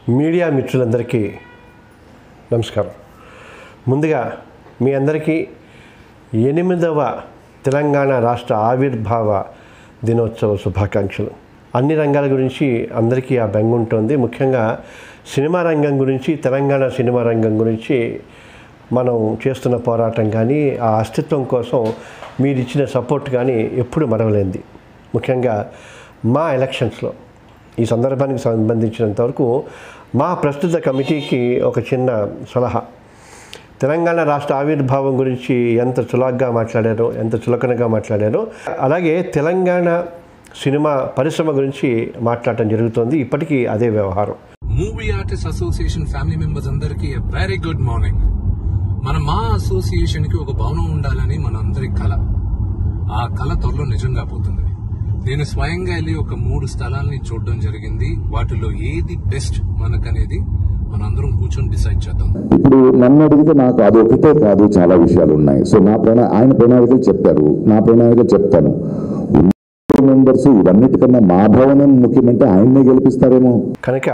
media మిత్రులందరికీ నమస్కారం ముందుగా మీ అందరికీ ఎనిమిదవ తెలంగాణ రాష్ట్ర ఆవిర్భావ దినోత్సవ శుభాకాంక్షలు అన్ని రంగాల గురించి అందరికీ ఆ బెంగ ఉంటుంది ముఖ్యంగా సినిమా రంగం గురించి తెలంగాణ సినిమా రంగం గురించి మనం చేస్తున్న పోరాటం కానీ ఆ అస్తిత్వం కోసం మీరు ఇచ్చిన సపోర్ట్ కానీ ఎప్పుడు మరవలేంది ముఖ్యంగా మా ఎలక్షన్స్లో ఈ సందర్భానికి సంబంధించినంత వరకు మా ప్రస్తుత కమిటీకి ఒక చిన్న సలహా తెలంగాణ రాష్ట్ర ఆవిర్భావం గురించి ఎంత చులాగ్గా మాట్లాడారో ఎంత చులకనగా మాట్లాడారో అలాగే తెలంగాణ సినిమా పరిశ్రమ గురించి మాట్లాడటం జరుగుతోంది ఇప్పటికీ అదే వ్యవహారం movie artist association family members అందరికీ వెరీ గుడ్ మార్నింగ్ మన మా అసోసియేషన్ కి ఒక భవనం ఉండాలని మన అందరి కళ ఆ కళ త్వరలో నిజంగా పోతుంది నేను స్వయంగా వెళ్ళి ఒక మూడు స్థలాల్ని చూడడం జరిగింది వాటిలో ఏది బెస్ట్ మనకనేది మనందరం కూర్చొని డిసైడ్ చేద్దాం ఇప్పుడు నన్ను అడిగితే నాకు అది ఒకటే కాదు చాలా విషయాలు ఉన్నాయి సో నా ప్రణా ఆయన ప్రణాళికలు చెప్పారు నా ప్రణాళికలు చెప్తాను మెంబర్స్ ఇవన్నిటికన్నా మా భవనం ముఖ్యమంటే ఆయన్నే గెలిపిస్తారేమో కనుక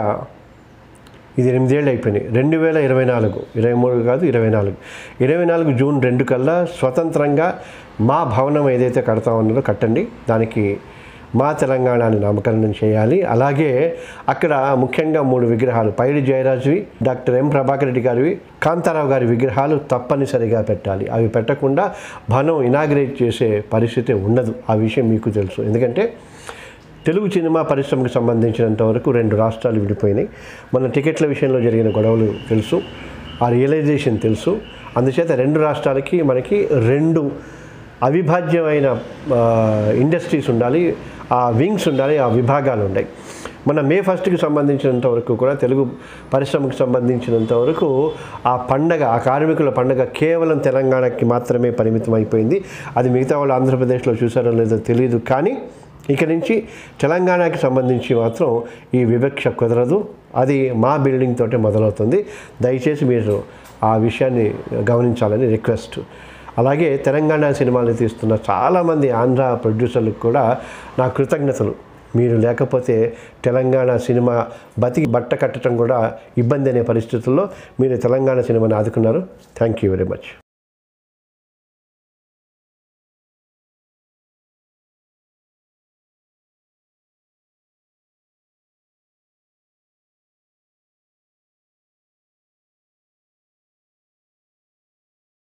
ఇది ఎనిమిదేళ్ళు అయిపోయినాయి రెండు వేల ఇరవై నాలుగు ఇరవై మూడు కాదు ఇరవై నాలుగు ఇరవై నాలుగు జూన్ రెండు కల్లా స్వతంత్రంగా మా భవనం ఏదైతే కడతా ఉన్నారో కట్టండి దానికి మా తెలంగాణ అని నామకరణం చేయాలి అలాగే అక్కడ ముఖ్యంగా మూడు విగ్రహాలు పైడి జయరాజువి డాక్టర్ ఎం ప్రభాకర్ రెడ్డి గారివి కాంతారావు గారి విగ్రహాలు తప్పనిసరిగా పెట్టాలి అవి పెట్టకుండా భవనం ఇనాగ్రేట్ చేసే పరిస్థితి ఉండదు ఆ విషయం మీకు తెలుసు ఎందుకంటే తెలుగు సినిమా పరిశ్రమకు సంబంధించినంత వరకు రెండు రాష్ట్రాలు విడిపోయినాయి మన టికెట్ల విషయంలో జరిగిన గొడవలు తెలుసు ఆ రియలైజేషన్ తెలుసు అందుచేత రెండు రాష్ట్రాలకి మనకి రెండు అవిభాజ్యమైన ఆ, ఇండస్ట్రీస్ ఉండాలి ఆ వింగ్స్ ఉండాలి ఆ విభాగాలు ఉన్నాయి మన మే ఫస్ట్కి సంబంధించినంత వరకు కూడా తెలుగు పరిశ్రమకు సంబంధించినంత వరకు ఆ పండగ ఆ కార్మికుల పండగ కేవలం తెలంగాణకి మాత్రమే పరిమితం అయిపోయింది అది మిగతా వాళ్ళు ఆంధ్రప్రదేశ్లో చూసారో లేదో తెలియదు కానీ ఇక నుంచి తెలంగాణకి సంబంధించి మాత్రం ఈ వివక్ష కుదరదు అది మా బిల్డింగ్ తోటే మొదలవుతుంది దయచేసి మీరు ఆ విషయాన్ని గమనించాలని రిక్వెస్ట్ అలాగే తెలంగాణ సినిమాలు తీస్తున్న చాలామంది ఆంధ్ర ప్రొడ్యూసర్లకు కూడా నా కృతజ్ఞతలు మీరు లేకపోతే తెలంగాణ సినిమా బతికి బట్ట కట్టడం కూడా ఇబ్బంది అనే పరిస్థితుల్లో మీరు తెలంగాణ సినిమాని ఆదుకున్నారు థ్యాంక్ యూ వెరీ మచ్